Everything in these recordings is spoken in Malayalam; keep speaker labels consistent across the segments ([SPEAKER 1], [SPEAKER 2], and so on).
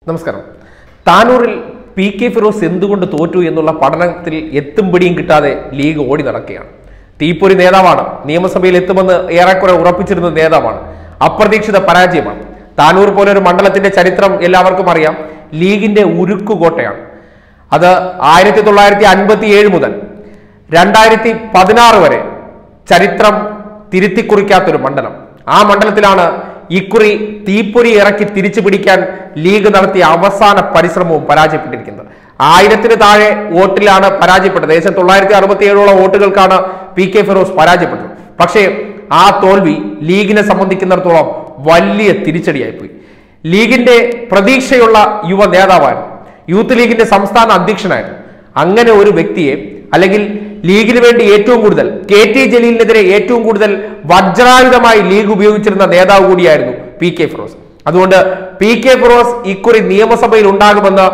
[SPEAKER 1] നമസ്കാരം താനൂരിൽ പി കെ ഫിറോസ് എന്തുകൊണ്ട് തോറ്റു എന്നുള്ള പഠനത്തിൽ എത്തും പിടിയും കിട്ടാതെ ലീഗ് ഓടി നടക്കുകയാണ് തീപ്പൊരി നേതാവാണ് നിയമസഭയിൽ എത്തുമെന്ന് ഏറെക്കുറെ ഉറപ്പിച്ചിരുന്ന നേതാവാണ് അപ്രതീക്ഷിത പരാജയമാണ് താനൂർ പോലെ ഒരു മണ്ഡലത്തിന്റെ ചരിത്രം എല്ലാവർക്കും അറിയാം ലീഗിന്റെ ഉരുക്കുകോട്ടയാണ് അത് ആയിരത്തി തൊള്ളായിരത്തി അൻപത്തി ഏഴ് മുതൽ രണ്ടായിരത്തി പതിനാറ് വരെ ചരിത്രം തിരുത്തിക്കുറിക്കാത്തൊരു മണ്ഡലം ആ മണ്ഡലത്തിലാണ് ഇക്കുറി തീപ്പൊരി ഇറക്കി തിരിച്ചു പിടിക്കാൻ ലീഗ് നടത്തിയ അവസാന പരിശ്രമവും പരാജയപ്പെട്ടിരിക്കുന്നത് ആയിരത്തിന് താഴെ വോട്ടിലാണ് പരാജയപ്പെട്ടത് ഏകദേശം തൊള്ളായിരത്തി അറുപത്തി ഏഴോളം വോട്ടുകൾക്കാണ് പി കെ ഫിറോസ് പരാജയപ്പെട്ടത് പക്ഷേ ആ തോൽവി ലീഗിനെ സംബന്ധിക്കുന്നിടത്തോളം വലിയ തിരിച്ചടിയായിപ്പോയി ലീഗിന്റെ പ്രതീക്ഷയുള്ള യുവ നേതാവായിരുന്നു യൂത്ത് ലീഗിന്റെ സംസ്ഥാന അധ്യക്ഷനായിരുന്നു അങ്ങനെ ഒരു വ്യക്തിയെ അല്ലെങ്കിൽ ലീഗിന് വേണ്ടി ഏറ്റവും കൂടുതൽ കെ ടി ജലീലിനെതിരെ ഏറ്റവും കൂടുതൽ വജ്രായുധമായി ലീഗ് ഉപയോഗിച്ചിരുന്ന നേതാവ് കൂടിയായിരുന്നു പി കെ ഫിറോസ് അതുകൊണ്ട് പി കെ ഫിറോസ് ഇക്കുറി നിയമസഭയിൽ ഉണ്ടാകുമെന്ന്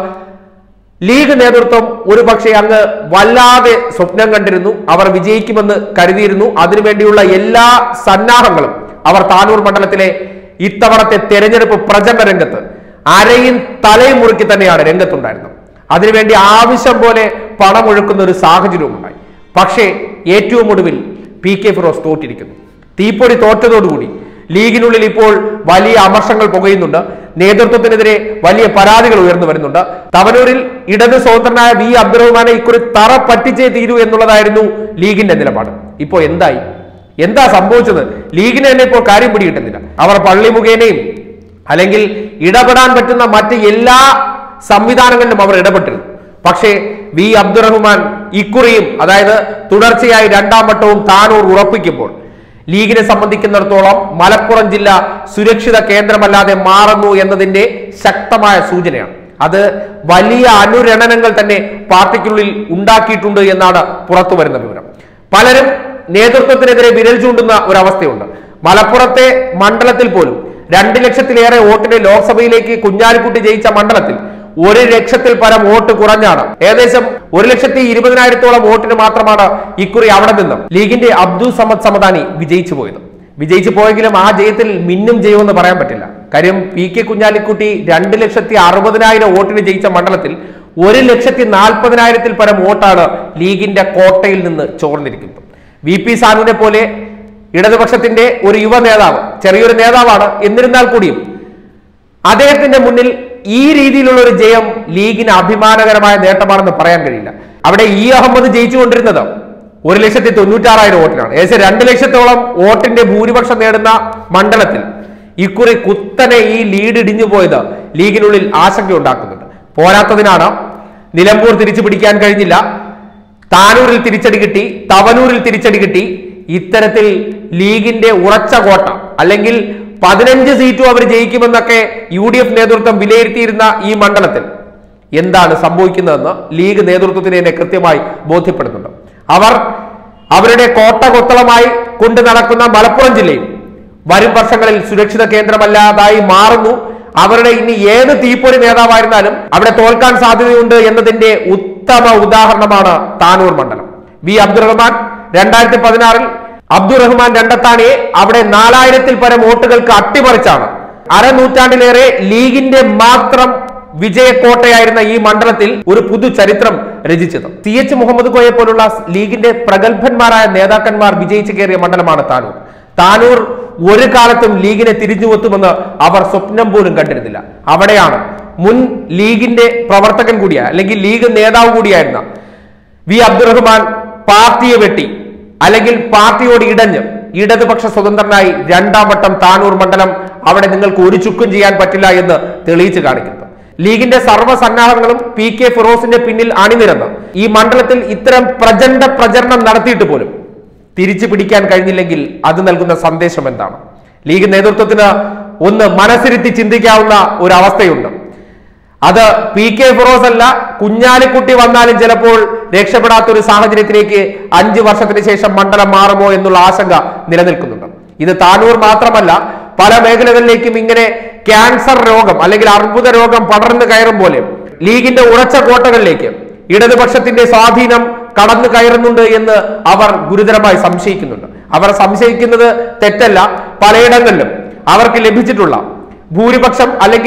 [SPEAKER 1] ലീഗ് നേതൃത്വം ഒരു പക്ഷേ അങ്ങ് വല്ലാതെ സ്വപ്നം കണ്ടിരുന്നു അവർ വിജയിക്കുമെന്ന് കരുതിയിരുന്നു അതിനുവേണ്ടിയുള്ള എല്ലാ സന്നാഹങ്ങളും അവർ താനൂർ മണ്ഡലത്തിലെ ഇത്തവണത്തെ തെരഞ്ഞെടുപ്പ് പ്രചരണ രംഗത്ത് അരയും തലയും മുറുക്കി തന്നെയാണ് രംഗത്തുണ്ടായിരുന്നത് അതിനുവേണ്ടി ആവശ്യം പോലെ പണമൊഴുക്കുന്ന ഒരു സാഹചര്യവും ഉണ്ടായി പക്ഷേ ഏറ്റവും ഒടുവിൽ പി കെ ഫിറോസ് തോറ്റിരിക്കുന്നു തീപ്പൊരി തോറ്റതോടുകൂടി ലീഗിനുള്ളിൽ ഇപ്പോൾ വലിയ അമർഷങ്ങൾ പുകയുന്നുണ്ട് നേതൃത്വത്തിനെതിരെ വലിയ പരാതികൾ ഉയർന്നു വരുന്നുണ്ട് തവനൂരിൽ ഇടത് സ്വതന്ത്രനായ വി അബ്ദുറഹ്മാനെ ഇക്കുറി തറ പറ്റിച്ചേ തീരൂ എന്നുള്ളതായിരുന്നു ലീഗിന്റെ നിലപാട് ഇപ്പോ എന്തായി എന്താ സംഭവിച്ചത് ലീഗിന് തന്നെ ഇപ്പോൾ കാര്യം പിടികിട്ടുന്നില്ല അവർ പള്ളി മുഖേനയും അല്ലെങ്കിൽ ഇടപെടാൻ പറ്റുന്ന മറ്റ് എല്ലാ സംവിധാനങ്ങളിലും അവർ ഇടപെട്ടിരുന്നു പക്ഷേ വി അബ്ദുറഹ്മാൻ ഇക്കുറിയും അതായത് തുടർച്ചയായി രണ്ടാം വട്ടവും താനൂർ ഉറപ്പിക്കുമ്പോൾ ലീഗിനെ സംബന്ധിക്കുന്നിടത്തോളം മലപ്പുറം ജില്ല സുരക്ഷിത കേന്ദ്രമല്ലാതെ മാറുന്നു എന്നതിന്റെ ശക്തമായ സൂചനയാണ് അത് വലിയ അനുരണനങ്ങൾ തന്നെ പാർട്ടിക്കുള്ളിൽ ഉണ്ടാക്കിയിട്ടുണ്ട് എന്നാണ് പുറത്തു വരുന്ന വിവരം പലരും നേതൃത്വത്തിനെതിരെ വിരൽ ചൂണ്ടുന്ന ഒരവസ്ഥയുണ്ട് മലപ്പുറത്തെ മണ്ഡലത്തിൽ പോലും രണ്ട് ലക്ഷത്തിലേറെ വോട്ടിന് ലോക്സഭയിലേക്ക് കുഞ്ഞാലിക്കുട്ടി ജയിച്ച മണ്ഡലത്തിൽ ഒരു ലക്ഷത്തിൽ പരം വോട്ട് കുറഞ്ഞാണ് ഏകദേശം ഒരു ലക്ഷത്തി ഇരുപതിനായിരത്തോളം വോട്ടിന് മാത്രമാണ് ഇക്കുറി അവിടെ നിന്നും ലീഗിന്റെ അബ്ദുൾ സമദ് സമദാനി വിജയിച്ചു പോയത് വിജയിച്ചു പോയെങ്കിലും ആ ജയത്തിൽ മിന്നും ജയമെന്ന് പറയാൻ പറ്റില്ല കാര്യം പി കെ കുഞ്ഞാലിക്കുട്ടി രണ്ട് ലക്ഷത്തി അറുപതിനായിരം വോട്ടിന് ജയിച്ച മണ്ഡലത്തിൽ ഒരു ലക്ഷത്തി നാൽപ്പതിനായിരത്തിൽ പരം വോട്ടാണ് ലീഗിന്റെ കോട്ടയിൽ നിന്ന് ചോർന്നിരിക്കുന്നത് വി പി സാനുവിനെ പോലെ ഇടതുപക്ഷത്തിന്റെ ഒരു യുവ നേതാവ് ചെറിയൊരു നേതാവാണ് എന്നിരുന്നാൽ കൂടിയും അദ്ദേഹത്തിന്റെ മുന്നിൽ ഈ രീതിയിലുള്ള ഒരു ജയം ലീഗിന് അഭിമാനകരമായ നേട്ടമാണെന്ന് പറയാൻ കഴിയില്ല അവിടെ ഇ അഹമ്മദ് ജയിച്ചുകൊണ്ടിരുന്നത് ഒരു ലക്ഷത്തി തൊണ്ണൂറ്റാറായിരം വോട്ടിനാണ് ഏകദേശം രണ്ട് ലക്ഷത്തോളം വോട്ടിന്റെ ഭൂരിപക്ഷം നേടുന്ന മണ്ഡലത്തിൽ ഇക്കുറി കുത്തനെ ഈ ലീഡ് ഇടിഞ്ഞു പോയത് ലീഗിനുള്ളിൽ ആശങ്ക ഉണ്ടാക്കുന്നുണ്ട് പോരാത്തതിനാണ് നിലമ്പൂർ തിരിച്ചു പിടിക്കാൻ കഴിഞ്ഞില്ല താനൂരിൽ തിരിച്ചടി കിട്ടി തവനൂരിൽ തിരിച്ചടി കിട്ടി ഇത്തരത്തിൽ ലീഗിന്റെ ഉറച്ച കോട്ട അല്ലെങ്കിൽ പതിനഞ്ച് സീറ്റും അവർ ജയിക്കുമെന്നൊക്കെ യു ഡി എഫ് നേതൃത്വം വിലയിരുത്തിയിരുന്ന ഈ മണ്ഡലത്തിൽ എന്താണ് സംഭവിക്കുന്നതെന്ന് ലീഗ് നേതൃത്വത്തിന് തന്നെ കൃത്യമായി ബോധ്യപ്പെടുന്നുണ്ട് അവർ അവരുടെ കോട്ട കൊത്തളമായി കൊണ്ടു നടക്കുന്ന മലപ്പുറം ജില്ലയിൽ വരും വർഷങ്ങളിൽ സുരക്ഷിത കേന്ദ്രമല്ലാതായി മാറുന്നു അവരുടെ ഇനി ഏത് തീപ്പൊരി നേതാവായിരുന്നാലും അവിടെ തോൽക്കാൻ സാധ്യതയുണ്ട് എന്നതിന്റെ ഉത്തമ ഉദാഹരണമാണ് താനൂർ മണ്ഡലം വി അബ്ദുറഹ്മാൻ രണ്ടായിരത്തി പതിനാറിൽ അബ്ദുറഹ്മാൻ രണ്ടത്താണിയെ അവിടെ നാലായിരത്തിൽ പരം വോട്ടുകൾക്ക് അട്ടിമറിച്ചാണ് അരനൂറ്റാണ്ടിലേറെ ലീഗിന്റെ മാത്രം വിജയക്കോട്ടയായിരുന്ന ഈ മണ്ഡലത്തിൽ ഒരു പുതു ചരിത്രം രചിച്ചത് സി എച്ച് മുഹമ്മദ് കോയെ പോലുള്ള ലീഗിന്റെ പ്രഗത്ഭന്മാരായ നേതാക്കന്മാർ വിജയിച്ചു കയറിയ മണ്ഡലമാണ് താനൂർ താനൂർ ഒരു കാലത്തും ലീഗിനെ തിരിഞ്ഞുവെത്തുമെന്ന് അവർ സ്വപ്നം പോലും കണ്ടിരുന്നില്ല അവിടെയാണ് മുൻ ലീഗിന്റെ പ്രവർത്തകൻ കൂടിയായ അല്ലെങ്കിൽ ലീഗ് നേതാവ് കൂടിയായിരുന്ന വി അബ്ദുറഹ്മാൻ പാർട്ടിയെ വെട്ടി അല്ലെങ്കിൽ പാർട്ടിയോട് ഇടഞ്ഞ് ഇടതുപക്ഷ സ്വതന്ത്രനായി രണ്ടാം വട്ടം താനൂർ മണ്ഡലം അവിടെ നിങ്ങൾക്ക് ഒരു ചുക്കും ചെയ്യാൻ പറ്റില്ല എന്ന് തെളിയിച്ചു കാണിക്കുന്നു ലീഗിന്റെ സർവ്വസന്നാഹങ്ങളും പി കെ ഫിറോസിന്റെ പിന്നിൽ അണിനിരന്ന് ഈ മണ്ഡലത്തിൽ ഇത്തരം പ്രചണ്ഡ പ്രചരണം നടത്തിയിട്ട് പോലും തിരിച്ചു പിടിക്കാൻ കഴിഞ്ഞില്ലെങ്കിൽ അത് നൽകുന്ന സന്ദേശം എന്താണ് ലീഗ് നേതൃത്വത്തിന് ഒന്ന് മനസ്സിരുത്തി ചിന്തിക്കാവുന്ന ഒരു അവസ്ഥയുണ്ട് അത് പി കെ ഫിറോസ് അല്ല കുഞ്ഞാലിക്കുട്ടി വന്നാലും ചിലപ്പോൾ രക്ഷപ്പെടാത്ത ഒരു സാഹചര്യത്തിലേക്ക് അഞ്ചു വർഷത്തിന് ശേഷം മണ്ഡലം മാറുമോ എന്നുള്ള ആശങ്ക നിലനിൽക്കുന്നുണ്ട് ഇത് താനൂർ മാത്രമല്ല പല മേഖലകളിലേക്കും ഇങ്ങനെ ക്യാൻസർ രോഗം അല്ലെങ്കിൽ അർബുദ രോഗം പടർന്നു കയറും പോലെ ലീഗിന്റെ ഉറച്ച കോട്ടകളിലേക്ക് ഇടതുപക്ഷത്തിന്റെ സ്വാധീനം കടന്നു കയറുന്നുണ്ട് എന്ന് അവർ ഗുരുതരമായി സംശയിക്കുന്നുണ്ട് അവർ സംശയിക്കുന്നത് തെറ്റല്ല പലയിടങ്ങളിലും അവർക്ക് ലഭിച്ചിട്ടുള്ള ഭൂരിപക്ഷം അല്ലെങ്കിൽ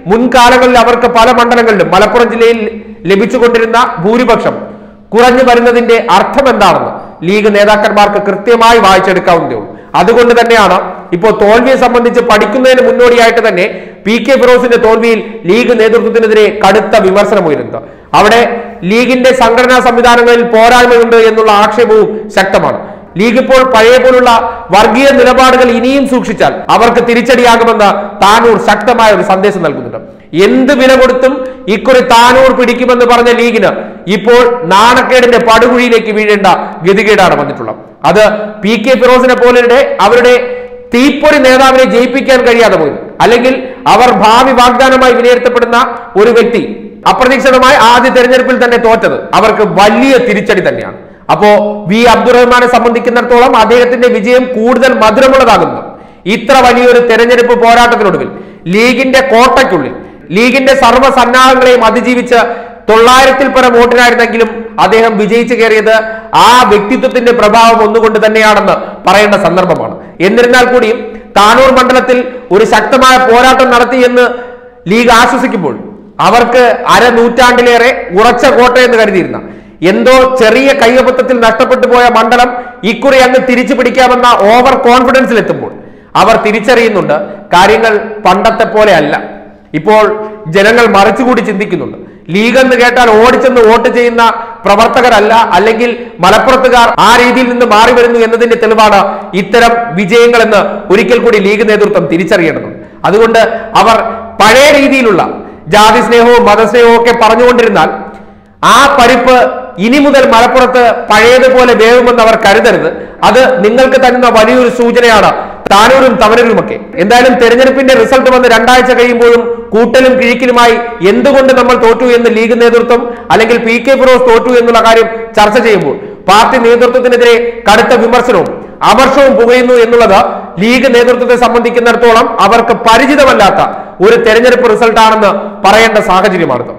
[SPEAKER 1] മുൻകാലങ്ങളിൽ അവർക്ക് പല മണ്ഡലങ്ങളിലും മലപ്പുറം ജില്ലയിൽ ലഭിച്ചുകൊണ്ടിരുന്ന ഭൂരിപക്ഷം കുറഞ്ഞു വരുന്നതിന്റെ അർത്ഥം എന്താണെന്ന് ലീഗ് നേതാക്കന്മാർക്ക് കൃത്യമായി വായിച്ചെടുക്കാവുന്നതേ ഉള്ളൂ അതുകൊണ്ട് തന്നെയാണ് ഇപ്പോൾ തോൽവിയെ സംബന്ധിച്ച് പഠിക്കുന്നതിന് മുന്നോടിയായിട്ട് തന്നെ പി കെ ഫിറോസിന്റെ തോൽവിയിൽ ലീഗ് നേതൃത്വത്തിനെതിരെ കടുത്ത വിമർശനം ഉയരുന്നത് അവിടെ ലീഗിന്റെ സംഘടനാ സംവിധാനങ്ങളിൽ പോരായ്മയുണ്ട് എന്നുള്ള ആക്ഷേപവും ശക്തമാണ് ലീഗ് ഇപ്പോൾ പഴയ പോലുള്ള വർഗീയ നിലപാടുകൾ ഇനിയും സൂക്ഷിച്ചാൽ അവർക്ക് തിരിച്ചടിയാകുമെന്ന് താനൂർ ശക്തമായ ഒരു സന്ദേശം നൽകുന്നുണ്ട് എന്ത് വില കൊടുത്തും ഇക്കുറി താനൂർ പിടിക്കുമെന്ന് പറഞ്ഞ ലീഗിന് ഇപ്പോൾ നാണക്കേടിന്റെ പടുകുഴിയിലേക്ക് വീഴേണ്ട ഗതികേടാണ് വന്നിട്ടുള്ളത് അത് പി കെ ഫിറോസിനെ പോലെ അവരുടെ തീപ്പൊരി നേതാവിനെ ജയിപ്പിക്കാൻ കഴിയാതെ പോയി അല്ലെങ്കിൽ അവർ ഭാവി വാഗ്ദാനമായി വിലയിരുത്തപ്പെടുന്ന ഒരു വ്യക്തി അപ്രതീക്ഷിതമായി ആദ്യ തെരഞ്ഞെടുപ്പിൽ തന്നെ തോറ്റത് അവർക്ക് വലിയ തിരിച്ചടി തന്നെയാണ് അപ്പോ വി അബ്ദുറഹ്മാനെ സംബന്ധിക്കുന്നിടത്തോളം അദ്ദേഹത്തിന്റെ വിജയം കൂടുതൽ മധുരമുള്ളതാകുന്നു ഇത്ര വലിയൊരു തെരഞ്ഞെടുപ്പ് പോരാട്ടത്തിനൊടുവിൽ ലീഗിന്റെ കോട്ടയ്ക്കുള്ളിൽ ലീഗിന്റെ സർവ്വസന്നാഹങ്ങളെയും അതിജീവിച്ച് തൊള്ളായിരത്തിൽ പരം വോട്ടിനായിരുന്നെങ്കിലും അദ്ദേഹം വിജയിച്ചു കയറിയത് ആ വ്യക്തിത്വത്തിന്റെ പ്രഭാവം ഒന്നുകൊണ്ട് തന്നെയാണെന്ന് പറയേണ്ട സന്ദർഭമാണ് എന്നിരുന്നാൽ കൂടിയും താനൂർ മണ്ഡലത്തിൽ ഒരു ശക്തമായ പോരാട്ടം നടത്തിയെന്ന് ലീഗ് ആശ്വസിക്കുമ്പോൾ അവർക്ക് അരനൂറ്റാണ്ടിലേറെ ഉറച്ച കോട്ടയെന്ന് കരുതിയിരുന്ന എന്തോ ചെറിയ കൈയബദ്ധത്തിൽ നഷ്ടപ്പെട്ടു പോയ മണ്ഡലം ഇക്കുറി അങ്ങ് തിരിച്ചു പിടിക്കാമെന്ന ഓവർ കോൺഫിഡൻസിൽ എത്തുമ്പോൾ അവർ തിരിച്ചറിയുന്നുണ്ട് കാര്യങ്ങൾ പണ്ടത്തെ പോലെ അല്ല ഇപ്പോൾ ജനങ്ങൾ മറിച്ചുകൂടി ചിന്തിക്കുന്നുണ്ട് ലീഗ് എന്ന് കേട്ടാൽ ഓടിച്ചെന്ന് വോട്ട് ചെയ്യുന്ന പ്രവർത്തകരല്ല അല്ലെങ്കിൽ മലപ്പുറത്തുകാർ ആ രീതിയിൽ നിന്ന് മാറി വരുന്നു എന്നതിന്റെ തെളിവാണ് ഇത്തരം വിജയങ്ങളെന്ന് ഒരിക്കൽ കൂടി ലീഗ് നേതൃത്വം തിരിച്ചറിയേണ്ടതുണ്ട് അതുകൊണ്ട് അവർ പഴയ രീതിയിലുള്ള ജാതി സ്നേഹവും മതസ്നേഹവും ഒക്കെ പറഞ്ഞുകൊണ്ടിരുന്നാൽ ആ പരിപ്പ് ഇനി മുതൽ മലപ്പുറത്ത് പഴയതുപോലെ വേവുമെന്ന് അവർ കരുതരുത് അത് നിങ്ങൾക്ക് തരുന്ന വലിയൊരു സൂചനയാണ് താനൂരും തവനൂരുമൊക്കെ എന്തായാലും തെരഞ്ഞെടുപ്പിന്റെ റിസൾട്ട് വന്ന് രണ്ടാഴ്ച കഴിയുമ്പോഴും കൂട്ടലും കിഴിക്കലുമായി എന്തുകൊണ്ട് നമ്മൾ തോറ്റു എന്ന് ലീഗ് നേതൃത്വം അല്ലെങ്കിൽ പി കെ ഫിറോസ് തോറ്റു എന്നുള്ള കാര്യം ചർച്ച ചെയ്യുമ്പോൾ പാർട്ടി നേതൃത്വത്തിനെതിരെ കടുത്ത വിമർശനവും അമർഷവും പുകയുന്നു എന്നുള്ളത് ലീഗ് നേതൃത്വത്തെ സംബന്ധിക്കുന്നിടത്തോളം അവർക്ക് പരിചിതമല്ലാത്ത ഒരു തെരഞ്ഞെടുപ്പ് റിസൾട്ടാണെന്ന് പറയേണ്ട സാഹചര്യമാണ്